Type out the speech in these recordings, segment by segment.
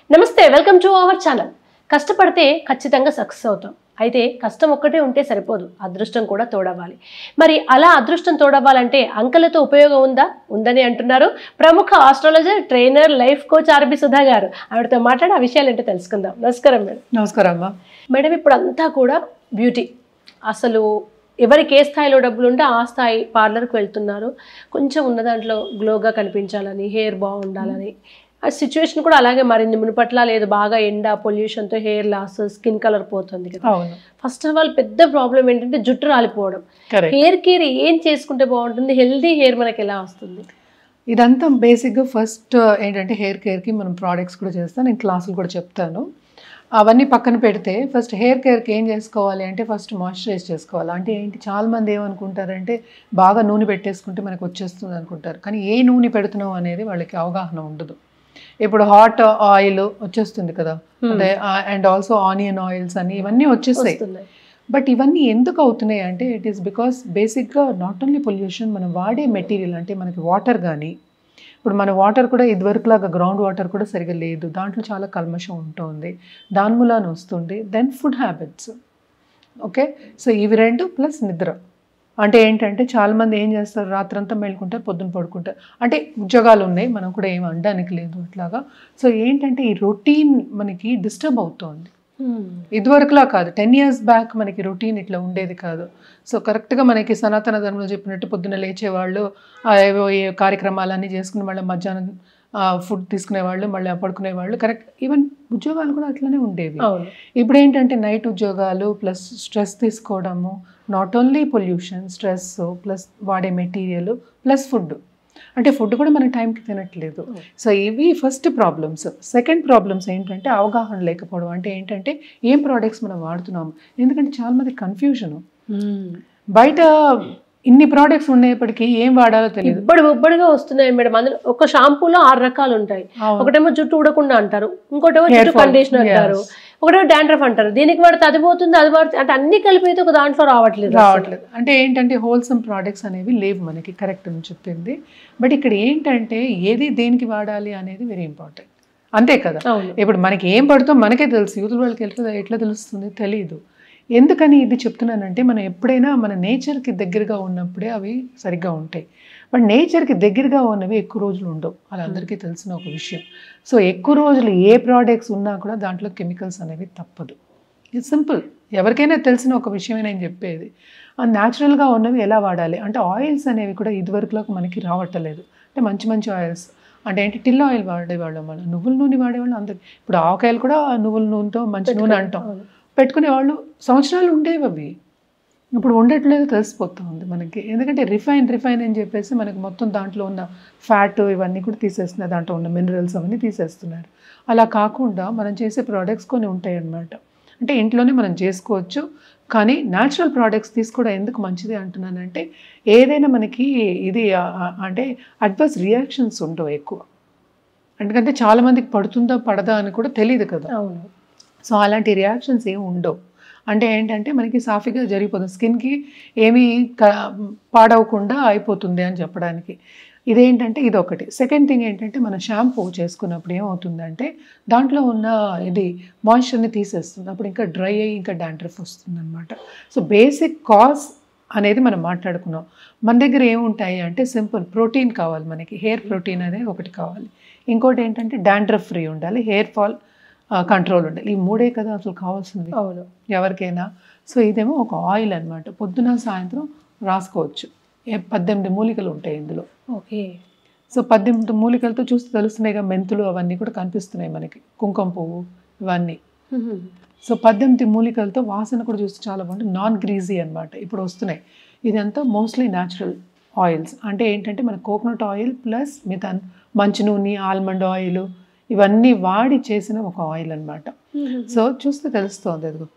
నమస్తే welcome to our channel కష్టపడితే ఖచ్చితంగా సక్సెస్ అవుతాం అయితే కష్టం ఒక్కటే ఉంటే సరిపోదు అదృష్టం కూడా తోడవ్వాలి మరి అలా అదృష్టం తోడవ్వాలంటే అంకెలతో ఉపయోగం ఉందా ఉందని అంటున్నారు ప్రముఖ astrologer trainer life coach R B Sudha గారు ఆవిడతో మాట్లాడి ఆ విషయాలు ఏంటో తెలుసుకుందాం నమస్కారం మేడం నమస్కారం అమ్మా మేడం ఇప్పుడు అంతా కూడా బ్యూటీ అసలు ఎవరికి ఏ స్థాయిలో డబ్బులు ఉంటే ఆ స్థాయి పార్లర్కి వెళ్తున్నారు కొంచెం ఉన్న దాంట్లో గ్లోగా కనిపించాలని హెయిర్ బాగుండాలని ఆ సిచ్యువేషన్ కూడా అలాగే మారింది మునుపట్ల లేదు బాగా ఎండ పొల్యూషన్తో హెయిర్ లాస్ స్కిన్ కలర్ పోతుంది కదా అవును ఫస్ట్ ఆఫ్ ఆల్ పెద్ద ప్రాబ్లం ఏంటంటే జుట్టు రాలిపోవడం కరెక్ట్ హెయిర్ కేర్ ఏం చేసుకుంటే బాగుంటుంది హెల్దీ హెయిర్ మనకి ఎలా వస్తుంది ఇదంతా బేసిక్గా ఫస్ట్ ఏంటంటే హెయిర్ కేర్కి మనం ప్రోడక్ట్స్ కూడా చేస్తాం నేను క్లాసులు కూడా చెప్తాను అవన్నీ పక్కన పెడితే ఫస్ట్ హెయిర్ కేర్కి ఏం చేసుకోవాలి అంటే ఫస్ట్ మాయిశ్చరైజ్ చేసుకోవాలి అంటే ఏంటి చాలామంది ఏమనుకుంటారంటే బాగా నూనె పెట్టేసుకుంటే మనకు వచ్చేస్తుంది అనుకుంటారు కానీ ఏ నూనె పెడుతున్నాం అనేది వాళ్ళకి అవగాహన ఉండదు ఇప్పుడు హాట్ ఆయిల్ వచ్చేస్తుంది కదా అదే అండ్ ఆల్సో ఆనియన్ ఆయిల్స్ అని ఇవన్నీ వచ్చేస్తాయి వస్తుంది బట్ ఇవన్నీ ఎందుకు అవుతున్నాయి అంటే ఇట్ ఈస్ బికాస్ బేసిక్గా నాట్ ఓన్లీ పొల్యూషన్ మనం వాడే మెటీరియల్ అంటే మనకి వాటర్ కానీ ఇప్పుడు మన వాటర్ కూడా ఇదివరకులాగా గ్రౌండ్ వాటర్ కూడా సరిగా లేదు దాంట్లో చాలా కల్మషం ఉంటుంది దాని మూలాన వస్తుంది then food habits okay so ఇవి రెండు ప్లస్ నిద్ర అంటే ఏంటంటే చాలామంది ఏం చేస్తారు రాత్రంతా మేలుకుంటారు పొద్దున పడుకుంటారు అంటే ఉద్యోగాలు ఉన్నాయి మనం కూడా ఏం అనడానికి లేదు అట్లాగా సో ఏంటంటే ఈ రొటీన్ మనకి డిస్టర్బ్ అవుతోంది ఇదివరకులా కాదు టెన్ ఇయర్స్ బ్యాక్ మనకి రొటీన్ ఇట్లా ఉండేది కాదు సో కరెక్ట్గా మనకి సనాతన ధర్మంలో చెప్పినట్టు పొద్దున్న లేచేవాళ్ళు ఆ ఏవో ఏ కార్యక్రమాలన్నీ చేసుకుని మళ్ళీ మధ్యాహ్నం ఫుడ్ తీసుకునేవాళ్ళు మళ్ళీ పడుకునేవాళ్ళు కరెక్ట్ ఈవెన్ ఉద్యోగాలు కూడా అట్లనే ఉండేవి అవును ఇప్పుడు ఏంటంటే నైట్ ఉద్యోగాలు ప్లస్ స్ట్రెస్ తీసుకోవడము not only pollution stress plus వాడే మెటీరియల్ ప్లస్ ఫుడ్ అంటే ఫుడ్ కూడా మన టైంకి తినట్లేదు సో ఇవి ఫస్ట్ ప్రాబ్లమ్స్ సెకండ్ ప్రాబ్లమ్స్ ఏంటంటే అవగాహన లేకపోవడం అంటే ఏంటంటే ఏం ప్రోడక్ట్స్ మనం వాడుతున్నాము ఎందుకంటే చాలా మంది కన్ఫ్యూజన్ బయట ఇన్ని ప్రోడక్ట్స్ ఉండేప్పటికీ ఏం వాడాలో తెలియదు ఇబ్బడి ఉబ్బడిగా వస్తున్నాయి మేడం అందులో ఒక షాంపూలో ఆరు రకాలు ఉంటాయి అవును. ఒకటేమో జుట్టు ఊడకుండా అంటారు ఇంకోటేమో Hair జుట్టు fall. కండిషనర్ అంటారు Yes. ఒకటేమో డాండ్రఫ్ అంటారు దీనికి వాడితే అది పోతుంది అది వాడితే అంటే అన్ని కలిపి అయితే ఒక దాంట్లో రావట్లేదు అసలు. రావట్లేదు అంటే ఏంటంటే హోల్సమ్ ప్రోడక్ట్స్ అనేవి లేవు మనకి కరెక్ట్ అని చెప్పింది బట్ ఇక్కడ ఏంటంటే ఏది దేనికి వాడాలి అనేది వెరీ ఇంపార్టెంట్ అంతే కదా అవును ఇప్పుడు మనకి ఏం పడుతో మనకే తెలుసు యూతుల వాళ్ళకి ఎట్లా ఎట్లా తెలుస్తుంది తెలియదు ఎందుకని ఇది చెప్తున్నానంటే మనం ఎప్పుడైనా మన నేచర్కి దగ్గరగా ఉన్నప్పుడే అవి సరిగ్గా ఉంటాయి బట్ నేచర్కి దగ్గరగా ఉన్నవి ఎక్కువ రోజులు ఉండవు అది అందరికీ తెలిసిన ఒక విషయం సో ఎక్కువ రోజులు ఏ ప్రోడక్ట్స్ ఉన్నా కూడా దాంట్లో కెమికల్స్ అనేవి తప్పదు ఇది సింపుల్ ఎవరికైనా తెలిసిన ఒక విషయమే నేను చెప్పేది ఆ న్యాచురల్గా ఉన్నవి ఎలా వాడాలి అంటే ఆయిల్స్ అనేవి కూడా ఇదివరకులోకి మనకి రావట్లేదు అంటే మంచి మంచి ఆయిల్స్ అంటే ఏంటి టిల్ ఆయిల్ వాడేవాళ్ళం మనం నువ్వుల నూనె వాడేవాళ్ళం అందరు ఇప్పుడు ఆవకాయలు కూడా నువ్వుల నూనెతో మంచి నూనె అంటాం అవును. పెట్టుకునే వాళ్ళు సంవత్సరాలు ఉండేవి అవి ఇప్పుడు ఉండట్లేదు తెలిసిపోతా ఉంది మనకి ఎందుకంటే రిఫైన్ రిఫైన్ అని చెప్పేసి మనకి మొత్తం దాంట్లో ఉన్న ఫ్యాట్ ఇవన్నీ కూడా తీసేస్తున్నారు దాంట్లో ఉన్న మినరల్స్ అవన్నీ తీసేస్తున్నారు అలా కాకుండా మనం చేసే ప్రోడక్ట్స్ కొన్ని ఉంటాయి అన్నమాట అంటే ఇంట్లోనే మనం చేసుకోవచ్చు కానీ న్యాచురల్ ప్రోడక్ట్స్ తీసుకోవడం ఎందుకు మంచిది అంటున్నానంటే ఏదైనా మనకి ఇది ఆ, ఆ, అంటే అడ్వర్స్ రియాక్షన్స్ ఉండవు ఎక్కువ ఎందుకంటే చాలామందికి పడుతుందా పడదా అని కూడా తెలియదు కదా అవును సో అలాంటి రియాక్షన్స్ ఏమి ఉండవు అంటే ఏంటంటే మనకి సాఫీగా జరిగిపోతుంది స్కిన్కి ఏమీ క పాడవకుండా అయిపోతుంది అని చెప్పడానికి ఇదేంటంటే ఇది ఒకటి సెకండ్ థింగ్ ఏంటంటే మనం షాంపూ చేసుకున్నప్పుడు ఏమవుతుందంటే దాంట్లో ఉన్న ఇది మాయిశ్చర్ని తీసేస్తుంది అప్పుడు ఇంకా డ్రై అయ్యి ఇంకా డాండ్రఫ్ వస్తుంది అనమాట సో బేసిక్ కాజ్ అనేది మనం మాట్లాడుకున్నాం మన దగ్గర ఏముంటాయి అంటే సింపుల్ ప్రోటీన్ కావాలి మనకి హెయిర్ ప్రోటీన్ అనేది ఒకటి కావాలి ఇంకోటి ఏంటంటే డాండ్రఫ్ ఫ్రీ ఉండాలి హెయిర్ ఫాల్ కంట్రోల్ ఉండాలి ఈ మూడే కదా అసలు కావాల్సింది అవును ఎవరికైనా సో ఇదేమో ఒక ఆయిల్ అన్నమాట పొద్దున సాయంత్రం రాసుకోవచ్చు ఏ పద్దెనిమిది మూలికలు ఉంటాయి ఇందులో ఓకే సో పద్దెనిమిది మూలికలతో చూస్తే తెలుస్తున్నాయిగా మెంతులు అవన్నీ కూడా కనిపిస్తున్నాయి మనకి కుంకుమ పువ్వు ఇవన్నీ సో పద్దెనిమిది మూలికలతో వాసన కూడా చూస్తే చాలా బాగుంటుంది నాన్ గ్రీజీ అన్నమాట ఇప్పుడు వస్తున్నాయి ఇదంతా మోస్ట్లీ న్యాచురల్ ఆయిల్స్ అంటే ఏంటంటే మన కోకోనట్ ఆయిల్ ప్లస్ మిగతా మంచి నూనె ఆల్మండ్ ఆయిల్ ఇవన్నీ వాడి చేసిన ఒక ఆయిల్ అన్నమాట సో చూస్తే తెలుస్తుంది ఎదుగు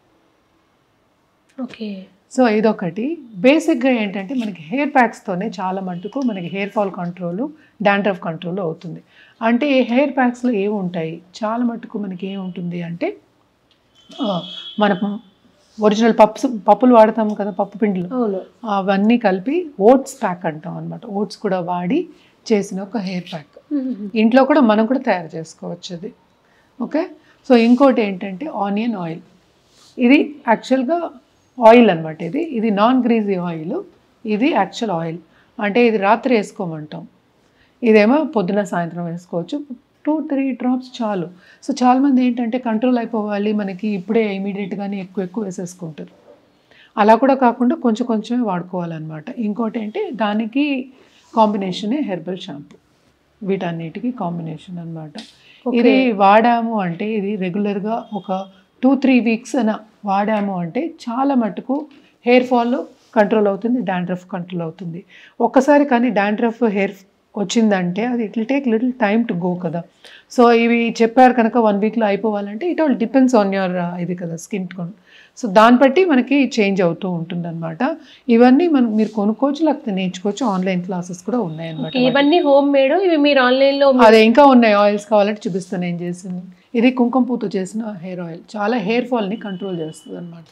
ఓకే సో ఇదొకటి బేసిక్గా ఏంటంటే మనకి హెయిర్ ప్యాక్స్తోనే చాలా మటుకు మనకి hair fall control dandruff control అవుతుంది అంటే హెయిర్ ప్యాక్స్లో ఏమి ఉంటాయి చాలా మటుకు మనకి ఏముంటుంది అంటే ఆ, మన ఒరిజినల్ పప్స్ పప్పులు వాడతాం కదా పప్పు పిండిలు అవును అవన్నీ కలిపి ఓట్స్ ప్యాక్ అంటాం అనమాట ఓట్స్ కూడా వాడి చేసిన ఒక హెయిర్ ప్యాక్ ఇంట్లో కూడా మనం కూడా తయారు చేసుకోవచ్చు అది ఓకే సో ఇంకోటి ఏంటంటే ఆనియన్ ఆయిల్ ఇది యాక్చువల్గా ఆయిల్ అనమాట ఇది ఇది నాన్ గ్రీజీ ఆయిల్ ఇది యాక్చువల్ ఆయిల్ అంటే ఇది రాత్రి వేసుకోమంటాం ఇదేమో పొద్దున సాయంత్రం వేసుకోవచ్చు టూ త్రీ డ్రాప్స్ చాలు సో చాలామంది ఏంటంటే కంట్రోల్ అయిపోవాలి మనకి ఇప్పుడే ఇమీడియట్గానే ఎక్కువ ఎక్కువ వేసేసుకుంటారు అలా కూడా కాకుండా కొంచెం కొంచెమే వాడుకోవాలన్నమాట ఇంకోటి ఏంటి దానికి కాంబినేషనే హెర్బల్ షాంపూ వీటన్నిటికీ కాంబినేషన్ అన్నమాట ఇది వాడాము అంటే ఇది రెగ్యులర్గా ఒక టూ త్రీ వీక్స్ అన వాడాము అంటే చాలా మటుకు హెయిర్ ఫాల్ కంట్రోల్ అవుతుంది డాండ్రఫ్ కంట్రోల్ అవుతుంది ఒక్కసారి కానీ డాండ్రఫ్ హెయిర్ వచ్చిందంటే అది it will take little time to go కదా సో ఇవి చెప్పారు కనుక వన్ వీక్లో అయిపోవాలంటే it all depends on your ఇది కదా స్కిన్ టోన్ సో దాన్ని బట్టి మనకి చేంజ్ అవుతూ ఉంటుందన్నమాట ఇవన్నీ మనం మీరు కొనుక్కోవచ్చు లేకపోతే నేర్చుకోవచ్చు ఆన్లైన్ క్లాసెస్ కూడా ఉన్నాయన్నమాట ఇవన్నీ హోమ్ మేడ్ ఇవి మీరు ఆన్లైన్ లో అదే ఇంకా ఉన్నాయి ఆయిల్స్ కావాలంటే చూపిస్తాను ఏం చేసింది ఇది కుంకుమ పూతో చేసిన హెయిర్ ఆయిల్ చాలా హెయిర్ ఫాల్ని కంట్రోల్ చేస్తుంది అనమాట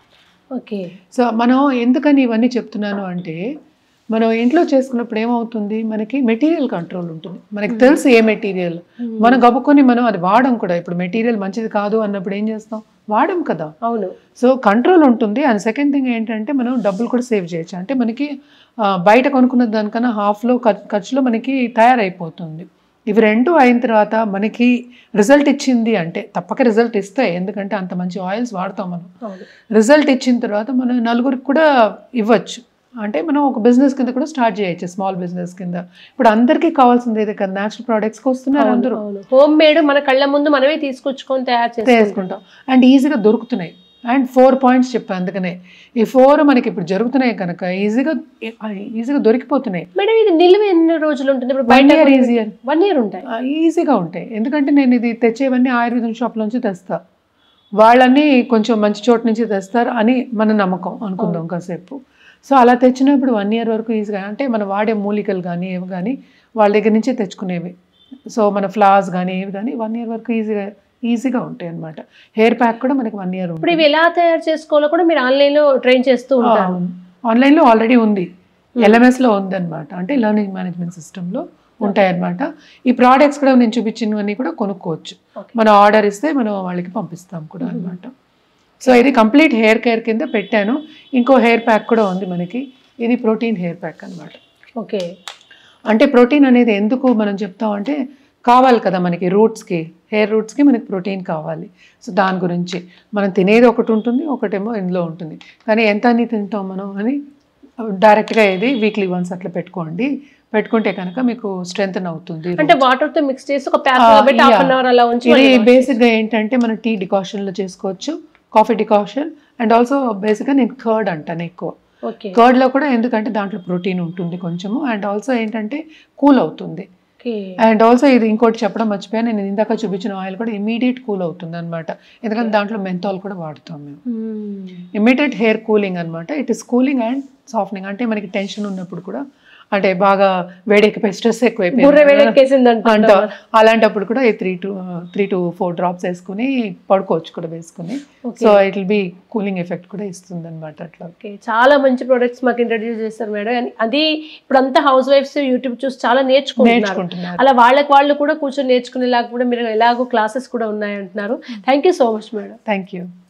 ఓకే సో మనం ఎందుకని ఇవన్నీ చెప్తున్నాను అంటే మనం ఇంట్లో చేసుకున్నప్పుడు ఏమవుతుంది మనకి మెటీరియల్ కంట్రోల్ ఉంటుంది మనకి తెలుసు ఏ మెటీరియల్ మనం గబుకొని మనం అది వాడం కూడా ఇప్పుడు మెటీరియల్ మంచిది కాదు అన్నప్పుడు ఏం చేస్తాం వాడం కదా అవును సో కంట్రోల్ ఉంటుంది అండ్ సెకండ్ థింగ్ ఏంటంటే మనం డబ్బులు కూడా సేవ్ చేయొచ్చు అంటే మనకి ఆ, బయట కొనుక్కున్న దానికన్నా హాఫ్లో ఖర్చులో మనకి తయారైపోతుంది ఇవి రెండు అయిన తర్వాత మనకి రిజల్ట్ ఇచ్చింది అంటే తప్పక రిజల్ట్ ఇస్తాయి ఎందుకంటే అంత మంచి ఆయిల్స్ వాడతాం మనం అవును రిజల్ట్ ఇచ్చిన తర్వాత మనం నలుగురికి కూడా ఇవ్వచ్చు అంటే మనం ఒక బిజినెస్ కింద కూడా స్టార్ట్ చేయొచ్చు స్మాల్ బిజినెస్ కింద ఇప్పుడు అందరికీ కావాల్సింది ఇదే కదా న్యాచురల్ ప్రోడక్ట్స్కి వస్తున్నారు అందరూ హోమ్ మేడ్ మన కళ్ళ ముందు మనమే తీసుకొచ్చుకొని తయారు చేసుకుంటాం చేసుకుంటాం అండ్ ఈజీగా దొరుకుతున్నాయి అండ్ ఫోర్ పాయింట్స్ చెప్పాను అందుకనే ఈ ఫోర్ మనకి ఇప్పుడు జరుగుతున్నాయి కనుక ఈజీగా ఈజీగా దొరికిపోతున్నాయి మేడం ఇది నిల్వ ఎన్ని రోజులు ఉంటుంది ఇప్పుడు వన్ బయట ఇయర్ ఈజియర్ వన్ ఇయర్ ఉంటాయి ఈజీగా ఉంటాయి ఎందుకంటే నేను ఇది తెచ్చేవన్నీ ఆయుర్వేదం షాప్ నుంచి తెస్తా వాళ్ళని కొంచెం మంచి చోటు నుంచి తెస్తారు అని మన నమ్మకం అనుకుందాం కాసేపు సో అలా తెచ్చినప్పుడు వన్ ఇయర్ వరకు ఈజీగా అంటే మనం వాడే మూలికలు కానీ ఏవి కానీ వాళ్ళ దగ్గర నుంచే తెచ్చుకునేవి సో మన ఫ్లాస్ కానీ ఏవి కానీ వన్ ఇయర్ వరకు ఈజీగా ఈజీగా ఉంటాయి అనమాట హెయిర్ ప్యాక్ కూడా మనకి వన్ ఇయర్ ఇప్పుడు ఉంటుంది ఇవి ఎలా తయారు చేసుకోవాలో కూడా మీరు ఆన్లైన్ లో ట్రైన్ చేస్తూ ఉంటారు ఆన్లైన్లో ఆల్రెడీ ఉంది ఎల్ఎంఎస్లో ఉందన్నమాట అంటే లెర్నింగ్ మేనేజ్మెంట్ సిస్టంలో ఉంటాయన్నమాట ఈ ప్రోడక్ట్స్ కూడా నేను చూపించినవన్నీ కూడా కొనుక్కోవచ్చు Okay. మనం ఆర్డర్ ఇస్తే మనం వాళ్ళకి పంపిస్తాం కూడా అన్నమాట సో ఇది కంప్లీట్ హెయిర్ కేర్ కింద పెట్టాను ఇంకో హెయిర్ ప్యాక్ కూడా ఉంది మనకి ఇది ప్రోటీన్ హెయిర్ ప్యాక్ అన్నమాట ఓకే అంటే ప్రోటీన్ అనేది ఎందుకు మనం చెప్తాం అంటే కావాలి కదా మనకి రూట్స్కి హెయిర్ రూట్స్కి మనకి ప్రోటీన్ కావాలి సో దాని గురించి మనం తినేది ఒకటి ఉంటుంది ఒకటేమో ఇందులో ఉంటుంది కానీ ఎంత అని తింటాం మనం అని డైరెక్ట్గా ఇది వీక్లీ వన్స్ అట్లా పెట్టుకోండి పెట్టుకుంటే కనుక మీకు స్ట్రెంగ్ అవుతుంది అంటే వాటర్ తో మిక్స్ చేసి ఒక ప్యాక్ ఆ, పెట్టి హాఫ్ yeah. అన్ అవర్ అలా ఉంచి ఇది మళ్ళీ wash బేసిక్గా ఏంటంటే మన టీ డికాషన్లో చేసుకోవచ్చు కాఫీ డికాషన్ అండ్ ఆల్సో బేసిక్గా నేను కర్డ్ అంటాను ఎక్కువ ఓకే కర్డ్లో కూడా ఎందుకంటే దాంట్లో ప్రోటీన్ ఉంటుంది కొంచెము అండ్ ఆల్సో ఏంటంటే కూల్ అవుతుంది ఓకే అండ్ ఆల్సో ఇది ఇంకోటి చెప్పడం మర్చిపోయాను నేను ఇందాక చూపించిన ఆయిల్ కూడా ఇమీడియట్ కూల్ అవుతుంది అనమాట ఎందుకంటే దాంట్లో మెంతాల్ కూడా వాడుతాం మేము ఇమీడియట్ హెయిర్ కూలింగ్ అనమాట it is cooling and softening అంటే మనకి టెన్షన్ ఉన్నప్పుడు కూడా అంటే బాగా వేడెక్కిపోయి స్ట్రెస్ బుర్ర ఎక్కువైపోయింది వేడెక్కేసింది అంట అంటారు అలాంటప్పుడు కూడా ఈ three to three to four drops వేసుకుని పడుకోవచ్చు కూడా వేసుకుని Okay. So it will be cooling effect కూడా ఇస్తుంది అనమాట అట్లా ఓకే చాలా మంచి ప్రొడక్ట్స్ మాకు ఇంట్రడ్యూస్ చేస్తారు మేడం And అది ఇప్పుడు అంతా హౌస్ వైఫ్స్ యూట్యూబ్ చూసి చాలా నేర్చుకుంటున్నారు నేర్చుకుంటున్నారు అలా వాళ్ళకి వాళ్ళు కూడా కూర్చొని నేర్చుకునేలాగా కూడా మీరు ఎలాగో క్లాసెస్ కూడా ఉన్నాయంటున్నారు thank you so much madam thank you